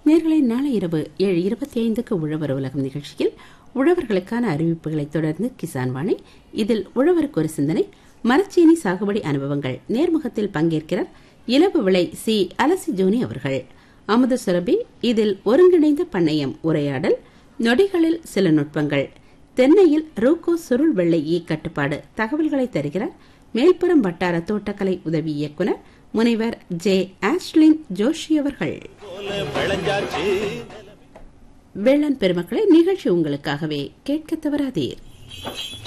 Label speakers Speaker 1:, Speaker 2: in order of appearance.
Speaker 1: நேர்களை நாளை இரவு ஏழு இருபத்தி ஐந்துக்கு உழவர் உலகம் நிகழ்ச்சியில் உழவர்களுக்கான அறிவிப்புகளை தொடர்ந்து கிசான் வாணி இதில் உழவருக்கு ஒரு சிந்தனை மரச்சீனி சாகுபடி அனுபவங்கள் நேர்முகத்தில் பங்கேற்கிறார் இலவு விளை சி அலசி ஜோனி அவர்கள் அமுத சுரபி இதில் ஒருங்கிணைந்த பண்ணையம் உரையாடல் நொடிகளில் சில நுட்பங்கள் தென்னையில் ரூகோ சுருள் வெள்ளை ஈ கட்டுப்பாடு தகவல்களை தருகிறார் மேல்புறம் வட்டார தோட்டக்கலை உதவி இயக்குனர் முனைவர் ஜே ஆஷ்லின் ஜோஷி அவர்கள் வேளாண் பெருமக்களை நிகழ்ச்சி உங்களுக்காகவே கேட்க தவறாதீர்